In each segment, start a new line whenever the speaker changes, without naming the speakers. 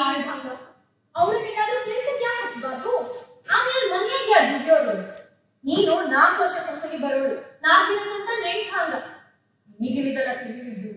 ಆಳ್ಭಂಗ ಅವ್ರನ್ನೇನಾದ್ರೂ ಕೆಲ್ಸಕ್ಕೆ ಯಾಕೆ ಹಚ್ಬಾರ್ದು ಆಮೇಲೆ ಮನೆಯಾಗ ಯಾರು ದುಡಿಯೋರು ನೀನು ನಾಲ್ಕು ವರ್ಷಕ್ಕೊಂದ್ಸಲಿ ಬರೋಳು ನಾಲ್ಕು ದಿನದಂತ ನೆಂಟ್ ಹಂಗ ನಿಗಿಲಿದಲ್ಲ ತಿಳಿದಿದ್ದು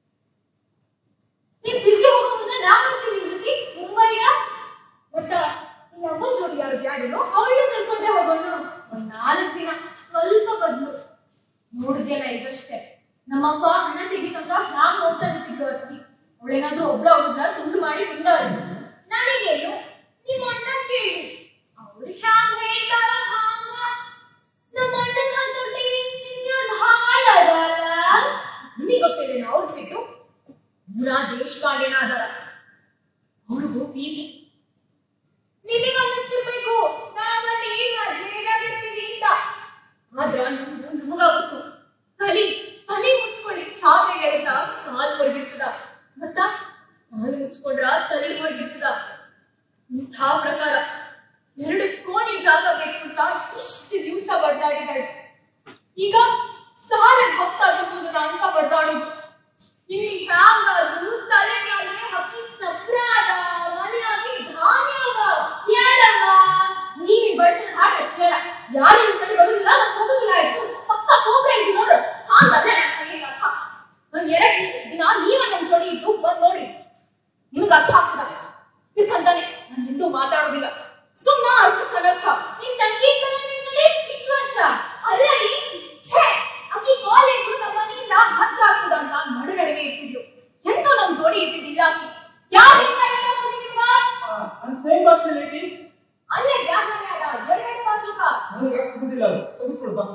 ನೀನ್ ತಿರ್ಗಿ ಹೋಗೋ ಮುಂದೆ ನಾ ಬರ್ತೀನಿ ನಿನ್ ಜೊತೆ ಮುಂಬೈಗ ಮತ್ತ ನಮ್ಮ ಜೋಡಿ ಯಾರು ಬ್ಯಾಡೇನೋ ಅವಳು ಕರ್ಕೊಂಡೆ ಹೋಗೋಣ ಒಂದ್ ನಾಲ್ಕು ದಿನ ಸ್ವಲ್ಪ ಬದ್ಲು ನೋಡಿದ್ಯಲ್ಲ ಇದಷ್ಟೇ ನಮ್ಮಪ್ಪ ಹಣ ತೆಗಿತಂತ ಹ್ಯಾಂಗ್ ನೋಡ್ತಾ ನಿಂತಿದ್ದು ಅತ್ತಿ ಅವಳೇನಾದ್ರೂ ಒಬ್ಳ ಹುಡುಗ್ರ ತುಂಡು ಮಾಡಿ ತಿಂದವ್ರೆ ನನಗೇನು ನಿಮ್ಮ ಅಣ್ಣ ಕೇಳಿ ಅವ್ರು ಹ್ಯಾಂಗ್ ಹೇಳ್ತಾರೋ ಹಾಂಗ ನಮ್ಮ ಅಣ್ಣನ ಹತ್ತೊಟ್ಟಿ ನಿಮ್ಗೆ ಭಾಳ ಅದಾರ ನಿಮಗೆ ಗೊತ್ತಿಲ್ಲ ಅವ್ರ ಸಿಟ್ಟು ಪೂರಾ ದೇಶಪಾಂಡೆನ ಅದಾರ ಅವ್ರಿಗೂ ಬಿಪಿ ನಿಮಗೆ ಅನ್ನಿಸ್ತಿರ್ಬೇಕು ನಾವಲ್ಲಿ ಮಜೇದಾಗಿರ್ತೀವಿ ಅಂತ ಆದ್ರ ನಮ್ದು ನಮಗಾಗುತ್ತು ತಲಿ ತಲೆ ಮುಚ್ಕೊಳ್ಳಿ ಚಾಪೆ ಎಳೆದ ಕಾಲ್ ಹೊರಗಿರ್ತದ ಮತ್ತ ಕಾಲು ಮುಚ್ಕೊಂಡ್ರ ತಲೆ ಹೊರಗಿರ್ತದ ಇಂಥ ಪ್ರಕಾರ ಎರಡು ಕೋಣಿ ಜಾಗ ಬೇಕು ಅಂತ ಇಷ್ಟು ದಿವಸ ಬಡ್ದಾಡಿದಾಯ್ತು ಈಗ ಸಾಲದ ಹತ್ತಾಗಿರ್ಬೋದು ಅಂತ ಬಡ್ದಾಡೋದು ಇಲ್ಲಿ ಹ್ಯಾಂಗಾದ್ರು ತಲೆ ಮೇಲೆ ಹಕ್ಕಿ ಚಪ್ರ ಅದ ಮನೆಯಾಗಿ ಧಾನ್ಯ ಅವ ಯಾಡವ್ವ ನೀನ್ ಈ ಬಣ್ಣ ಹಾಡ್ ಹಚ್ಬೇಡ ಯಾರು ನಿನ್ ಕಡೆ ಬರೋದಿಲ್ಲ ನಾನು ಹೋಗೋದಿಲ್ಲ ಆಯ್ತು ಪಕ್ಕ ಕೋಬ್ರ ಇದ್ದು ನೋಡು ಹಾಗಲ್ಲ ನನ್ನ ಕೈಯಲ್ಲಿ ಅರ್ಥ ಒಂದ್ ಎರಡ್ ದಿನ ನೀವ ನನ್ ಜೋಡಿ ಇದ್ದು ಬಂದ್ ನೋಡಿ ನಿಮ್ಗೆ ಅರ್ಥ ಆಗ್ತದ ಇದಕ್ಕಂತಾನೆ ನಾನು ಎಂದೂ ಮಾತಾಡೋದಿಲ್ಲ ಸುಮ್ಮ ಅರ್ಥಕ್ಕೆ ಅನರ್ಥ ನಿನ್ ತಂಗಿ ಇದ್ದಲ್ಲ ನಿನ್ ಕಡೆ ಇಷ್ಟು ವರ್ಷ ಅಲ್ಲ ರೀ ಛೇ ಅಕ್ಕಿ ಕಾಲೇಜು ನಮ್ಮ ಮನೆಯಿಂದ ಹತ್ರ ಆಗ್ತದ ಅಂತ ನಡು ನಡುವೆ ಇರ್ತಿದ್ಲು ಎಂತೂ ನಮ್ ಜೋಡಿ ಇದ್ದಿದ್ದಿಲ್ಲ ಅಕ್ಕಿ ಯಾರು ಹೇಳ್ತಾರಲ್ಲ ಸುದ್ದಿ ನಿಮ್ಗ
ನನ್ನ ಸೇಮ್ ಭಾಷೆಯಲ್ಲಿ
ಅಲ್ಲೇ ಬ್ಯಾಗ್ನಲ್ಲಿ ಅದ ಎರಡೆರಡು ಬಾಜುಕ
ನನಗೆ ಸಿಗುದಿಲ್ಲ ಅದು ತೆಗೆದುಕೊಡು ಬಾ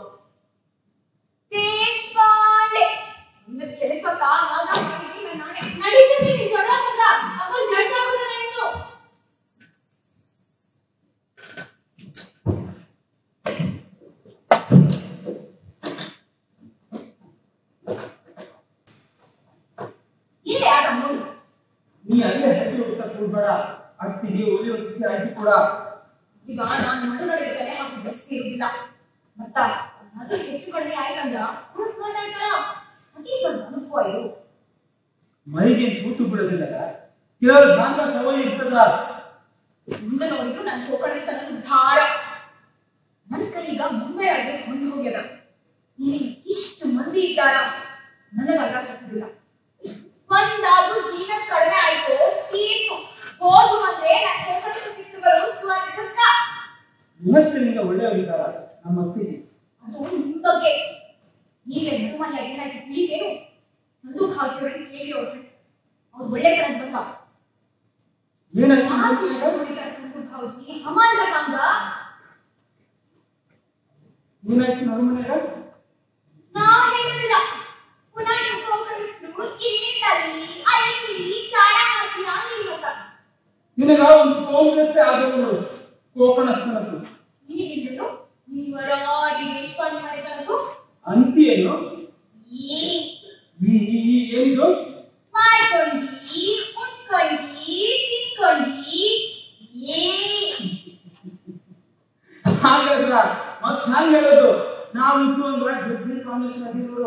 ದೇಶಪಾಂಡೆ ಒಂದು ಕೆಲಸ ತಾವಾಗ ಮಾಡಿದ್ದೀನಿ ನಾನೇ ನಡೀತೀನಿ ನೀನ್ ಜಗಳ ಬಂದ ಅಮ್ಮ ಜಡ್ ಆಗೋದಿಲ್ಲ ಇನ್ನು ಇಲ್ಲೇ ಆದ ನೋಡಿ
ನೀ ಅಲ್ಲೇ ಹತ್ತಿ ಹೋಗ್ತಾ ಕೂಡ್ಬೇಡ ಅತ್ತಿಗೆ ಒಲಿ ಹೊತ್ತಿಸಿ ಅಡ್ಡಿ ಕೂಡ
ಈಗ ನಾನು ಮಣ್ಣು ನಡುವೆ ತಲೆ ಹಾಕಿ ಬಸ್ ಇರುದಿಲ್ಲ ಮತ್ತ ಅದು ಹೆಚ್ಚು ಕಡಿಮೆ ಆಯ್ತಂದ್ರ ಹುಡುಕ್ ಮಾತಾಡ್ತಾರ ಅತಿ ಸ್ವಲ್ಪ ಅನುಭವ ಇದು
ಮೈಗೆ ಕೂತು ಬಿಡೋದಿಲ್ಲ ಕೆಲವರು ಗಾಂಧ ಸವಯ ಇರ್ತದ
ಮುಂದೆ ನೋಡಿದ್ರು ನನ್ ಕೋಕಣಿಸ್ತಾನ ಧಾರ ನನ್ನ ಕೈಗ ಮುಂಬೈ ಅಡ್ಡಿ ಹೊಂದಿ ಹೋಗ್ಯದ ಇಲ್ಲಿ ಇಷ್ಟು ಮಂದಿ ಇದ್ದಾರ ನನಗ ಅರ್ಥ ಸಿಗ್ತಿಲ್ಲ ಒಂದಾದ್ರೂ ಜೀನಸ್ ಕಡಿಮೆ ಆಯ್ತು ತೀರ್ತು ಹೋಗು ಅಂದ್ರೆ ನನ್ ಕೋಕಣಿಸುತ್ತಿತ್ತು ಬರೋ ಸ್ವರ್ಗಕ್ಕ
ಮನಸ್ಸಿನಿಂದ ಒಳ್ಳೆಯವರಿದ್ದಾರ ನಮ್ಮ ಅತ್ತಿಗೆ
ಅದು ನಿಮ್ ಬಗ್ಗೆ ಈಗಲೇ ನಿಮ್ಮ ಮನೆಯಾಗ ಏನಾಯ್ತು ತಿಳಿದೇನು ಸಂದು ಹಾಜಿಯವ್ರಿಗೆ ಕೇಳಿ ಅವ್ರು ಅವ್ರು ಒಳ್ಳೆ ಕರೆಂಟ್ ಬಂದ
ಏನಾಯ್ತು
ಯಾಕೆ ಇಷ್ಟ ಹೊಡಿತಾರೆ ಚಂದು ಭಾವಜಿ ಅಮಾನ್ಯ ಕಂದ
ಏನಾಯ್ತು ನನ್ನ ಮನೆಯಾಗ
ನಾ ಹೇಳೋದಿಲ್ಲ ಪುನಃ ನೀವು ಪ್ರೋಗ್ರೆಸ್ನು ಇಲ್ಲಿ ತರಲಿ ಅಲ್ಲಿ ಇಲ್ಲಿ ಚಾಡ ಹಾಕಿಲ್ಲ ನಿಲ್ಲುತ್ತ
ನಿನಗ ಒಂದು ಕಾಂಗ್ರೆಸ್ ಆಗೋದು ಕೋಕಣಸ್ಥನದ್ದು
ನೀಗಿಲ್ಲನು ನೀವರಾಡಿ ದೇಶಪಾಂಡೆ ಮನೆ ತನಕ
ಅಂತಿಯೇನು
ಈ
ಈ ಈ- ಈ ಏನಿದು
ಮಾಡ್ಕೊಂಡಿ ಉಣ್ಕೊಂಡಿ ತಿನ್ಕೊಂಡಿ ಏ
ಹಾಗಲ್ಲ ಮತ್ ಹ್ಯಾಂಗ ಹೇಳೋದು ನಾವು ಇಟ್ಟು ಒಂದು ಡಿಗ್ರಿ ಕಾಂಬಿನೇಷನ್ ಆಗಿರೋರು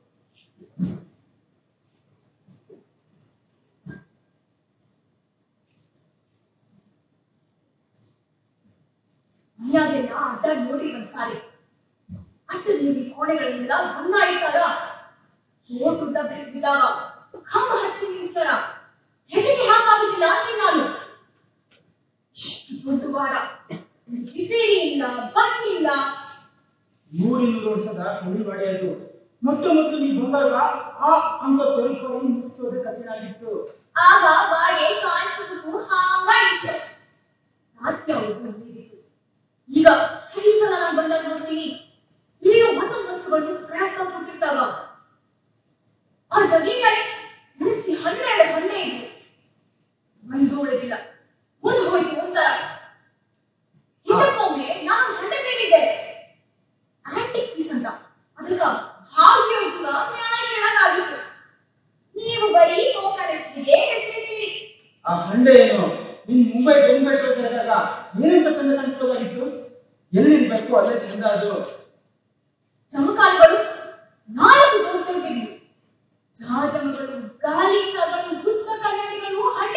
ಮನೆಯಾಗೆಲ್ಲ ಅಡ್ಡ ನೋಡಿ ಒಂದ್ಸಾರಿ ಅಡ್ಡ ನೀರಿ ಕೋಣೆಗಳನ್ನೆಲ್ಲ ಬಣ್ಣ ಇಟ್ಟಾರ ಜೋಟುದ್ದ ಬೆಳಗಿದಾಗ ಕಂಬ ಹಚ್ಚಿ ನಿಲ್ಸ್ತಾರ ಹೆದರಿಕೆ ಹಾಕಾಗುದಿಲ್ಲ ಅಂತೀನಿ ನಾನು ಇಷ್ಟು ದೊಡ್ಡ ಬಾಡ ರಿಪೇರಿ ಇಲ್ಲ ಬಣ್ಣಿಲ್ಲ
ನೂರಿನ್ನೂರು ವರ್ಷದ ಕವಿವಾಡಿ ಅದು ಮೊಟ್ಟ ಮೊದಲು ನೀ ಬಂದಾಗ ಆ ಅಂತ ತೊರಿಕೊಂಡು ಮುಚ್ಚೋದೇ ಕಠಿಣ ಆಗಿತ್ತು
ಆಗ ಬಾಡೆ ಕಾಣಿಸೋದಕ್ಕೂ ಹಾಂಗ ಇತ್ತು ರಾತ್ರಿ ಅವ್ರಿಗೂ ನೀರಿತ್ತು ಈಗ ಈ ಸಲ ನಾನು ಬಂದಾಗ ನೋಡ್ತೀನಿ ಏನೋ ಒಂದೊಂದು ವಸ್ತುಗಳು ಕ್ರ್ಯಾಕ್ ಆಗಿ ಹುಟ್ಟಿರ್ತಾವ ಆ ಜಗ್ಗಿ ಮೇಲೆ ಉಳಿಸಿ ಹನ್ನೆರಡು ಹಣ್ಣೆ ಇದ್ವು ಒಂದು ಉಳಿದಿಲ್ಲ ಮುಂದೆ ಹೋಯ್ತು ಒಂಥರ ಹಿಂದಕ್ಕೊಮ್ಮೆ ನಾನು ಹಣ್ಣೆ ಬೇಕಿದ್ದೆ ಆಂಟಿಕ್ ಪೀಸ್ ಅಂತ ಅದಕ್ಕ ಹಾಜಿ ಔಷಧ ಮ್ಯಾಲ ಕೆಳಗಾಗಿತ್ತು ನೀವು ಬರೀ ಕೋಕಣಿಸ್ತಿಗೆ ಹೆಸರಿಟ್ಟಿರಿ
ಆ ಹಂಡೆ ಏನು ನೀನ್ ಮುಂಬೈ ಬೆಂಬೈ ಹೋದಾಗ ಏನಂತ ತಂದೆ ಕಾಣಿಸ್ಬೋದಾಗಿತ್ತು ಎಲ್ಲಿರ್ಬೇಕು ಅಲ್ಲೇ ಚಂದ ಅದು
ಜಮಕಾಲಗಳು ನಾಲ್ಕು ದೊಡ್ಡ ದೊಡ್ಡವು ಜಹಾಜಗಳು ಗಾಲಿ ಚಾಗಳು